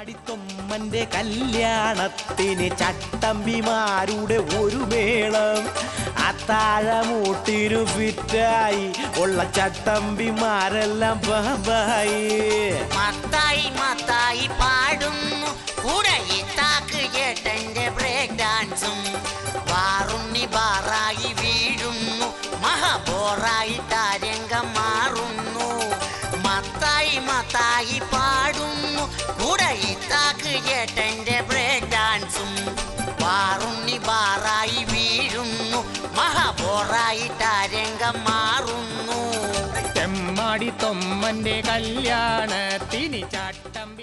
തൊമ്മന്റെ കല്യാണത്തിന് ചട്ടമ്പിമാരുടെ ഒരു മേളം അത്താഴമൂട്ടിനു ഫിറ്റായി ഉള്ള ചട്ടമ്പിമാരെല്ലാം ബാബായി മത്തായി മത്തായി പാടുന്നു കൂടെ ഇത്താക്ക് ഏട്ടന്റെ ബ്രേക്ക് ഡാൻസും വാറുണ്ണി ബാറായി വീഴുന്നു മഹാബോറായി താരംഗം മാറുന്നു മത്തായി മത്തായി പാടുന്നു കൂടെ ഇത്താക്ക് ഏട്ടന്റെ ബ്രേക്ക് ഡാൻസും വാറുണ്ണി ബാറായി വീഴുന്നു മഹാബോറായി താരംഗം മാറുന്നു തെമ്മാടി തൊമ്മന്റെ കല്യാണത്തിന് ചട്ടമ്പി